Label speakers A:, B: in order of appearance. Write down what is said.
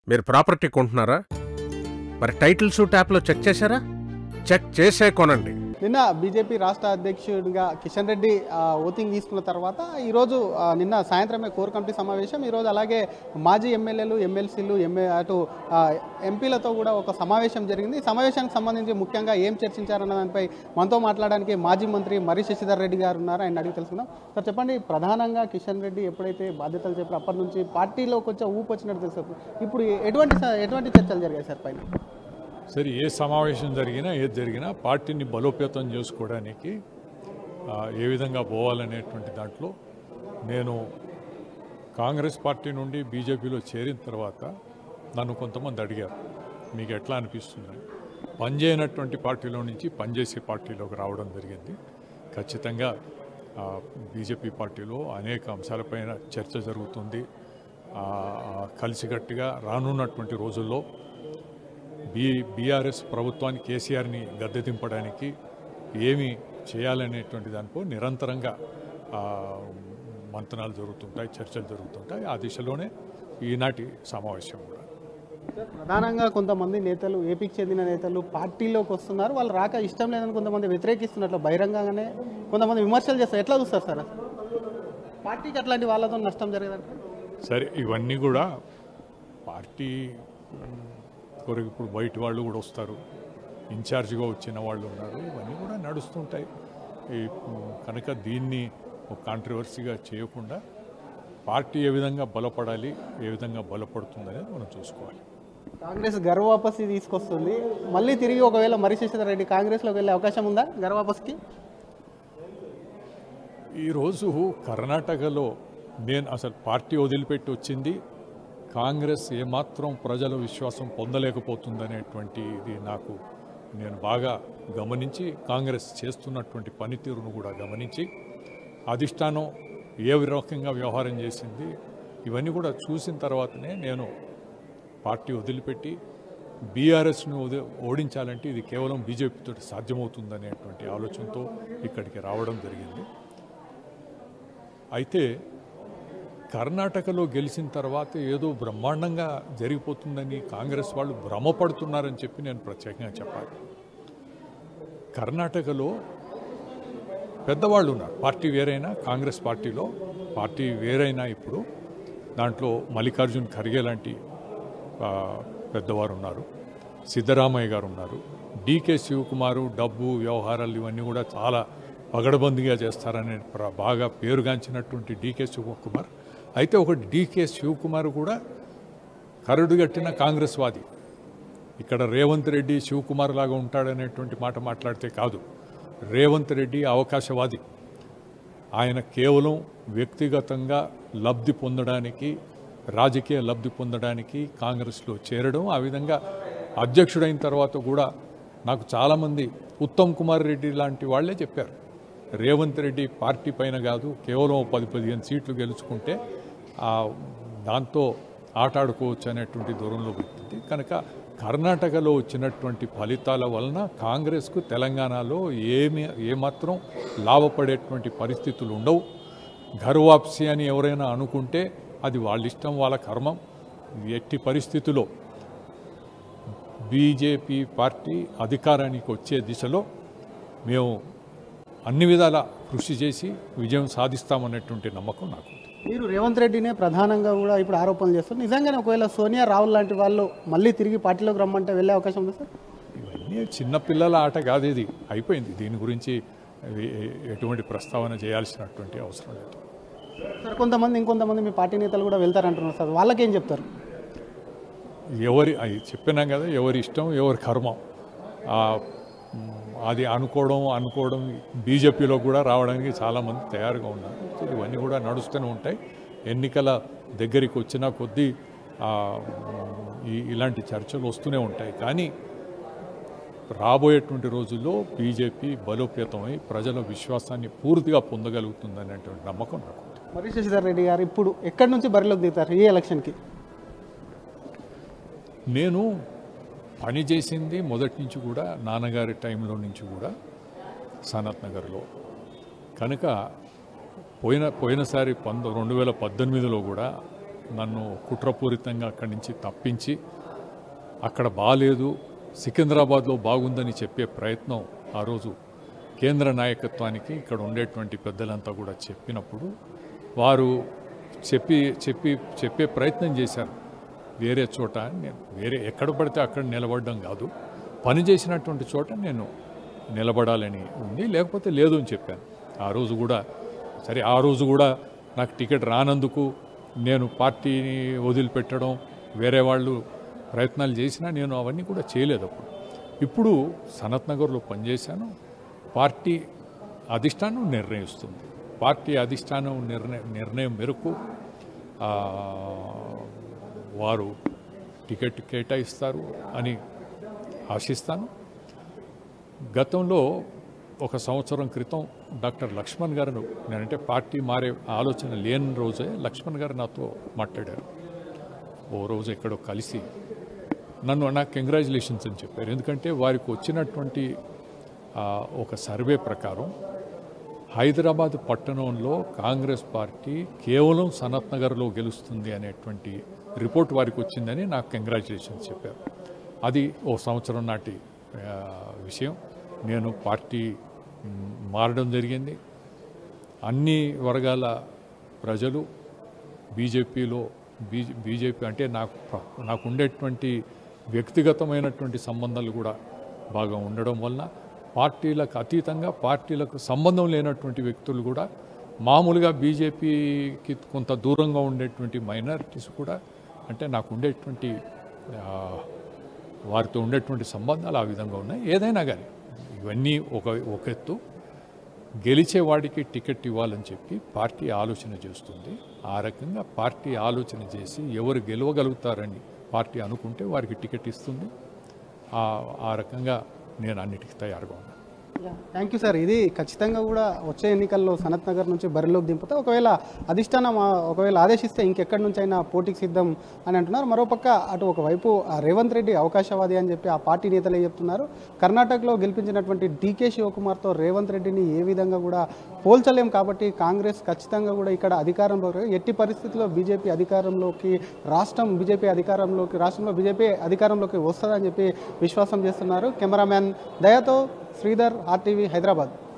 A: మీరు ప్రాపర్టీ కొంటున్నారా మరి టైటిల్స్ ట్యాప్లో చెక్ చేశారా చెక్ చేసే కొనండి
B: నిన్న బీజేపీ రాష్ట్ర అధ్యక్షుడిగా కిషన్ రెడ్డి ఆ, ఓటింగ్ తీసుకున్న తర్వాత ఈరోజు ఆ, నిన్న సాయంత్రమే కోర్ కమిటీ సమావేశం ఈరోజు అలాగే మాజీ ఎమ్మెల్యేలు ఎమ్మెల్సీలు ఎంఏ అటు ఆ, ఎంపీలతో కూడా ఒక సమావేశం జరిగింది ఈ సమావేశానికి సంబంధించి ముఖ్యంగా ఏం చర్చించారన్న దానిపై మనతో మాట్లాడడానికి మాజీ మంత్రి మరి శశిధర్ రెడ్డి గారు ఉన్నారు ఆయన అడిగి తెలుసుకుందాం సార్ చెప్పండి ప్రధానంగా కిషన్ రెడ్డి ఎప్పుడైతే బాధ్యతలు చెప్పారో అప్పటి నుంచి పార్టీలో కొంచెం ఊపు వచ్చినట్టు తెలుసు ఇప్పుడు ఎటువంటి స- ఎటువంటి చర్చలు జరిగాయి సార్ పైన
C: సరే ఏ సమావేశం జరిగినా ఏది జరిగినా పార్టీని బలోపేతం చేసుకోవడానికి ఆ, ఏ విధంగా పోవాలనేటువంటి దాంట్లో నేను కాంగ్రెస్ పార్టీ నుండి బీజేపీలో చేరిన తర్వాత నన్ను కొంతమంది అడిగారు మీకు ఎట్లా అనిపిస్తుంది పనిచేయనటువంటి పార్టీలో నుంచి పనిచేసే పార్టీలోకి రావడం జరిగింది ఖచ్చితంగా ఆ, బీజేపీ పార్టీలో అనేక అంశాలపైన చర్చ జరుగుతుంది ఆ, కలిసికట్టుగా రానున్నటువంటి రోజుల్లో బీ బీఆర్ఎస్ ప్రభుత్వాన్ని కేసీఆర్ని గద్దె దింపడానికి ఏమి చేయాలనేటువంటి దానిపై నిరంతరంగా ఆ, మంతనాలు జరుగుతుంటాయి చర్చలు జరుగుతుంటాయి ఆ దిశలోనే ఈనాటి సమావేశం కూడా
B: ప్రధానంగా కొంతమంది నేతలు ఏపీకి చెందిన నేతలు పార్టీలోకి వస్తున్నారు వాళ్ళు రాక ఇష్టం లేదని కొంతమంది వ్యతిరేకిస్తున్నట్లు బహిరంగంగానే కొంతమంది విమర్శలు చేస్తారు ఎట్లా చూస్తారు సార్ అసలు? పార్టీకి అట్లాంటి వాళ్ళతో నష్టం జరగదంట
C: సరే ఇవన్నీ కూడా పార్టీ మ్, కొరకు ఇప్పుడు బయట వాళ్ళు కూడా వస్తారు ఇన్ఛార్జిగా వచ్చిన వాళ్ళు ఉన్నారు ఇవన్నీ కూడా నడుస్తుంటాయి ఈ మ్, కనుక దీన్ని ఒక కాంట్రవర్సీగా చేయకుండా పార్టీ ఏ విధంగా బలపడాలి ఏ విధంగా బలపడుతుందనేది మనం చూసుకోవాలి
B: కాంగ్రెస్ గర్వాపసి తీసుకొస్తుంది మళ్ళీ తిరిగి ఒకవేళ మరి శశిధర్ రెడ్డి కాంగ్రెస్లోకి వెళ్ళే అవకాశం ఉందా గర్వాపస్కి
C: ఈరోజు కర్ణాటకలో నేను అసలు పార్టీ వదిలిపెట్టి వచ్చింది కాంగ్రెస్ ఏమాత్రం ప్రజల విశ్వాసం పొందలేకపోతుందనేటువంటి ఇది నాకు నేను బాగా గమనించి కాంగ్రెస్ చేస్తున్నటువంటి పనితీరును కూడా గమనించి అధిష్టానం ఏ రకంగా వ్యవహారం చేసింది ఇవన్నీ కూడా చూసిన తర్వాతనే నేను పార్టీ వదిలిపెట్టి బీఆర్ఎస్ను వది- ఓడించాలంటే ఇది కేవలం బీజేపీతో సాధ్యమవుతుందనేటువంటి ఆలోచనతో ఇక్కడికి రావడం జరిగింది అయితే కర్ణాటకలో గెలిచిన తర్వాత ఏదో బ్రహ్మాండంగా జరిగిపోతుందని కాంగ్రెస్ వాళ్ళు భ్రమపడుతున్నారని చెప్పి నేను ప్రత్యేకంగా చెప్పాలి కర్ణాటకలో పెద్దవాళ్ళు ఉన్నారు పార్టీ వేరైనా కాంగ్రెస్ పార్టీలో పార్టీ వేరైనా ఇప్పుడు దాంట్లో మల్లికార్జున్ ఖర్గే లాంటి ఆ, పెద్దవారు ఉన్నారు సిద్ధరామయ్య గారు ఉన్నారు డీకే శివకుమారు డబ్బు వ్యవహారాలు ఇవన్నీ కూడా చాలా పగడబందిగా చేస్తారని ప్ర- బాగా పేరుగాంచినటువంటి డీకే శివకుమార్ అయితే ఒక డీకే శివకుమార్ కూడా కరడుగట్టిన కాంగ్రెస్ వాది ఇక్కడ రేవంత్ రెడ్డి శివకుమార్ లాగా ఉంటాడనేటువంటి మాట మాట్లాడితే కాదు రేవంత్ రెడ్డి అవకాశవాది ఆయన కేవలం వ్యక్తిగతంగా లబ్ధి పొందడానికి రాజకీయ లబ్ధి పొందడానికి కాంగ్రెస్లో చేరడం ఆ విధంగా అధ్యక్షుడైన తర్వాత కూడా నాకు చాలామంది ఉత్తమ్ కుమార్ రెడ్డి లాంటి వాళ్ళే చెప్పారు రేవంత్ రెడ్డి పార్టీ పైన కాదు కేవలం ఓ పది పదిహేను సీట్లు గెలుచుకుంటే ఆ దాంతో ఆటాడుకోవచ్చు అనేటువంటి దూరంలో పెట్టింది కనుక కర్ణాటకలో వచ్చినటువంటి ఫలితాల వలన కాంగ్రెస్కు తెలంగాణలో ఏమి ఏమాత్రం లాభపడేటువంటి పరిస్థితులు ఉండవు ఘర్వాప్సి అని ఎవరైనా అనుకుంటే అది వాళ్ళ ఇష్టం వాళ్ళ కర్మం ఎట్టి పరిస్థితిలో బీజేపీ పార్టీ అధికారానికి వచ్చే దిశలో మేము అన్ని విధాల కృషి చేసి విజయం సాధిస్తామనేటువంటి నమ్మకం నాకు ఉంది.
B: మీరు రేవంత్ రెడ్డినే ప్రధానంగా కూడా ఇప్పుడు ఆరోపణలు చేస్తారు నిజంగానే ఒకవేళ సోనియా రాహుల్ లాంటి వాళ్ళు మళ్ళీ తిరిగి పార్టీలోకి రమ్మంటే వెళ్ళే అవకాశం ఉంది సార్
C: ఇవన్నీ చిన్నపిల్లల ఆట కాదు ఇది అయిపోయింది దీని గురించి ఎ- ఎ- ఎటువంటి ప్రస్తావన చేయాల్సినటువంటి అవసరం లేదు
B: సార్ కొంతమంది ఇంకొంతమంది మీ పార్టీ నేతలు కూడా వెళ్తారంటున్నారు సార్ వాళ్ళకేం చెప్తారు
C: ఎవరి అది చెప్పినాం కదా ఎవరి ఇష్టం ఎవరి కర్మం ఆ, మ్, అది అనుకోవడం అనుకోవడం బీజేపీలో కూడా రావడానికి చాలామంది తయారుగా ఉన్నారు సో ఇవన్నీ కూడా నడుస్తూనే ఉంటాయి ఎన్నికల దగ్గరికి వచ్చిన కొద్దీ ఆ, ఈ ఇలాంటి చర్చలు వస్తూనే ఉంటాయి కానీ రాబోయేటువంటి రోజుల్లో బీజేపీ బలోపేతమై ప్రజల విశ్వాసాన్ని పూర్తిగా పొందగలుగుతుందనేటువంటి నమ్మకం నాకు ఉంది.
B: మరి శశిధర్ రెడ్డి గారు ఇప్పుడు ఎక్కడి నుంచి బరిలోకి దిగుతారు ఈ ఎలక్షన్కి
C: నేను పని చేసింది మొదటి నుంచి కూడా నాన్నగారి టైంలో నుంచి కూడా సనత్ నగర్లో కనుక పోయిన పోయినసారి పంద రెండు వేల పద్దెనిమిదిలో కూడా నన్ను కుట్రపూరితంగా అక్కడి నుంచి తప్పించి అక్కడ బాగాలేదు సికింద్రాబాద్లో బాగుందని చెప్పే ప్రయత్నం ఆ రోజు కేంద్ర నాయకత్వానికి ఇక్కడ ఉండేటువంటి పెద్దలంతా కూడా చెప్పినప్పుడు వారు చెప్పి చెప్పి చెప్పే ప్రయత్నం చేశారు వేరే చోట నేను వేరే ఎక్కడ పడితే అక్కడ నిలబడడం కాదు పని చేసినటువంటి చోట నేను నిలబడాలని ఉంది లేకపోతే లేదు అని చెప్పాను ఆ రోజు కూడా సరే ఆ రోజు కూడా నాకు టికెట్ రానందుకు నేను పార్టీని వదిలిపెట్టడం వేరే వాళ్ళు ప్రయత్నాలు చేసినా నేను అవన్నీ కూడా చేయలేదు అప్పుడు ఇప్పుడు సనత్ నగర్లో పనిచేశాను పార్టీ అధిష్టానం నిర్ణయిస్తుంది పార్టీ అధిష్టానం నిర్ణయ నిర్ణయం మేరకు ఆ, వారు టికెట్ కేటాయిస్తారు అని ఆశిస్తాను గతంలో ఒక సంవత్సరం క్రితం డాక్టర్ లక్ష్మణ్ గారు నేనంటే పార్టీ మారే ఆలోచన లేని రోజే లక్ష్మణ్ గారు నాతో మాట్లాడారు ఓ రోజు ఎక్కడో కలిసి నన్ను నాకు కంగ్రాచులేషన్స్ అని చెప్పారు ఎందుకంటే వారికి వచ్చినటువంటి ఆ, ఒక సర్వే ప్రకారం హైదరాబాద్ పట్టణంలో కాంగ్రెస్ పార్టీ కేవలం సనత్ నగర్లో గెలుస్తుంది అనేటువంటి రిపోర్ట్ వారికి వచ్చిందని నాకు కంగ్రాచులేషన్స్ చెప్పారు అది ఓ సంవత్సరం నాటి ఆ, విషయం నేను పార్టీ మ్, మారడం జరిగింది అన్ని వర్గాల ప్రజలు బీజేపీలో బీ బీజేపీ అంటే నాకు ప్ర- నాకు ఉండేటువంటి వ్యక్తిగతమైనటువంటి సంబంధాలు కూడా బాగా ఉండడం వలన పార్టీలకు అతీతంగా పార్టీలకు సంబంధం లేనటువంటి వ్యక్తులు కూడా మామూలుగా బీజేపీకి కొంత దూరంగా ఉండేటువంటి మైనారిటీస్ కూడా అంటే నాకు ఉండేటువంటి ఆ, వారితో ఉండేటువంటి సంబంధాలు ఆ విధంగా ఉన్నాయి ఏదైనా కానీ ఇవన్నీ ఒక ఒక ఎత్తు గెలిచేవాడికి టికెట్ ఇవ్వాలని చెప్పి పార్టీ ఆలోచన చేస్తుంది ఆ రకంగా పార్టీ ఆలోచన చేసి ఎవరు గెలవగలుగుతారని పార్టీ అనుకుంటే వారికి టికెట్ ఇస్తుంది ఆ ఆ రకంగా నేను అన్నిటికీ తయారుగా ఉన్నాను
B: థ్యాంక్ యూ సార్ ఇది ఖచ్చితంగా కూడా వచ్చే ఎన్నికల్లో సనత్ నగర్ నుంచి బరిలోకి దింపితే ఒకవేళ అధిష్టానం ఆ, ఒకవేళ ఆదేశిస్తే ఇంకెక్కడి నుంచి అయినా పోటీకి సిద్ధం అని అంటున్నారు మరోపక్క అటు ఒకవైపు ఆ రేవంత్ రెడ్డి అవకాశవాది అని చెప్పి ఆ పార్టీ నేతలే చెప్తున్నారు కర్ణాటకలో గెలిపించినటువంటి డీకే శివకుమార్తో రేవంత్ రెడ్డిని ఏ విధంగా కూడా పోల్చలేం కాబట్టి కాంగ్రెస్ ఖచ్చితంగా కూడా ఇక్కడ అధికారంలో ఎట్టి పరిస్థితుల్లో బీజేపీ అధికారంలోకి రాష్ట్రం బీజేపీ అధికారంలోకి రాష్ట్రంలో బీజేపీ అధికారంలోకి వస్తుందని చెప్పి విశ్వాసం చేస్తున్నారు కెమెరామ్యాన్ దయాతో శ్రీధర్ ఆర్టీవీ హైదరాబాద్